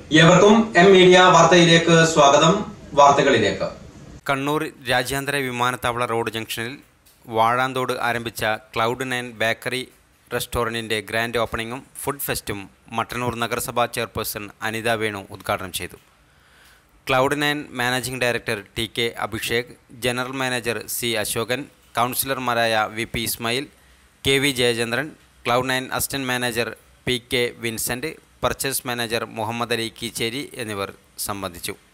ഏവർക്കും M media വാർത്തയിലേക്ക് സ്വാഗതം വാർത്തകളിലേക്ക് കണ്ണൂർ രാജ്യാന്തര വിമാനത്താവള റോഡ് ജംഗ്ഷനിൽ വാഴാന്തോട് ആരംഭിച്ച ക്ലൗഡ് നയൻ ബേക്കറി റെസ്റ്റോറൻറ്റിൻ്റെ ഗ്രാൻഡ് ഓപ്പണിങ്ങും ഫുഡ് ഫെസ്റ്റും മട്ടന്നൂർ നഗരസഭാ ചെയർപേഴ്സൺ അനിത വേണു ഉദ്ഘാടനം ചെയ്തു cloud nine managing director T K Abhishek general manager C Ashokan കൗൺസിലർമാരായ V P Ismail K V Jayachandran cloud nine assistant manager P K Vincent purchase manager Muhammad Ali Keecheri എന്നിവർ സംബന്ധിച്ചു